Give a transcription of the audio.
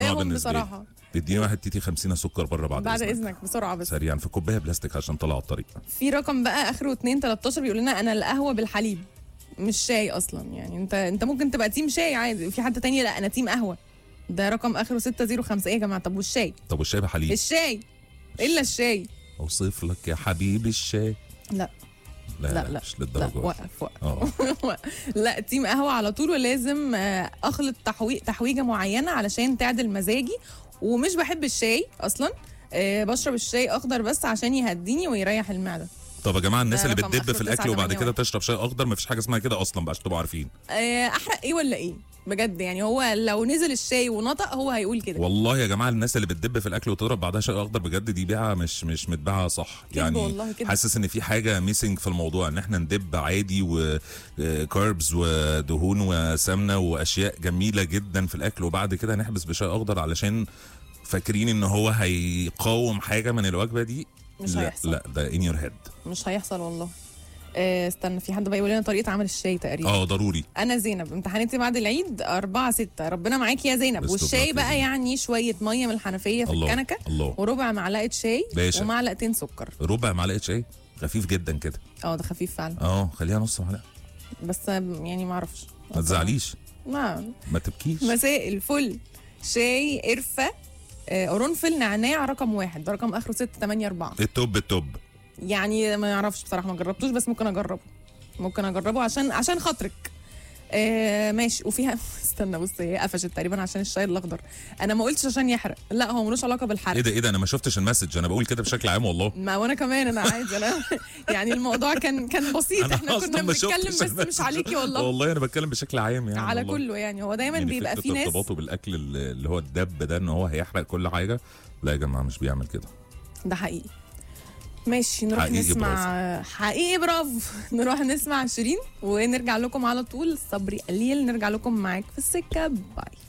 بحبهم بالنسبة لي. بصراحه اديني واحد تيتي 50 سكر بره بعد بعد إذنك. اذنك بسرعه بس سريعا في كوبايه بلاستيك عشان طلع على الطريق في رقم بقى اخره 2 13 بيقول لنا انا القهوه بالحليب مش شاي اصلا يعني انت انت ممكن تبقى تيم شاي عادي وفي حد تاني لا انا تيم قهوه ده رقم اخره 605 ايه يا جماعه طب والشاي طب والشاي بحليب الشاي الا الشاي اوصف لك يا حبيبي الشاي لا لا لا لا مش لا للدرجه وقف وقف اه لا تيم قهوه على طول ولازم آه، اخلط تحويق تحويجه معينه علشان تعدل مزاجي ومش بحب الشاي اصلا آه، بشرب الشاي اخضر بس عشان يهديني ويريح المعده طب يا جماعه الناس ده اللي رقم بتدب آخره في الاكل وبعد 981. كده تشرب شاي اخضر مفيش حاجه اسمها كده اصلا بقى عشان تبقوا عارفين آه، احرق ايه ولا ايه بجد يعني هو لو نزل الشاي ونطق هو هيقول كده والله يا جماعه الناس اللي بتدب في الاكل وتضرب بعدها شاي اخضر بجد دي بيعه مش مش متباعه صح يعني والله كده. حاسس ان في حاجه ميسنج في الموضوع ان احنا ندب عادي وكاربز ودهون وسمنه واشياء جميله جدا في الاكل وبعد كده نحبس بشاي اخضر علشان فاكرين ان هو هيقاوم حاجه من الوجبه دي مش لا هيحصل. لا ده ان يور هيد مش هيحصل والله آه، استنى في حد بقى يقول لنا طريقه عمل الشاي تقريبا اه ضروري انا زينب امتحاناتي بعد العيد أربعة ستة ربنا معاكي يا زينب بس والشاي تبقى بقى كده. يعني شويه ميه من الحنفيه في الله الكنكه الله وربع معلقه شاي باشا. ومعلقتين سكر ربع معلقه شاي خفيف جدا كده اه ده خفيف فعلا اه خليها نص معلقه بس يعني ما اعرفش ما تزعليش ما ما تبكيش مساء الفل شاي قرفه آه، قرنفل نعناع رقم واحد ده رقم اخره 684 التوب التوب يعني ما اعرفش بصراحه ما جربتوش بس ممكن اجربه ممكن اجربه عشان عشان خاطرك آه ماشي وفيها استنى بص هي قفشت تقريبا عشان الشاي الاخضر انا ما قلتش عشان يحرق لا هو ملوش علاقه ايه بالحرق ده ايه ده انا ما شفتش المسج انا بقول كده بشكل عام والله ما وانا كمان انا عادي انا يعني الموضوع كان كان بسيط احنا كنا ما بنتكلم شفتش بس مش المسج. عليكي والله والله انا بتكلم بشكل عام يعني على والله. كله يعني هو دايما يعني بيبقى فكرة في ناس ارتباطه بالاكل اللي اللي هو الدب ده ان هو هيحرق كل حاجه لا يا جماعه مش بيعمل كده ده حقيقي ماشي نروح حقيقي نسمع حقيقي برافو نروح نسمع شيرين ونرجع لكم على طول صبري قليل نرجع لكم معاك في السكه باي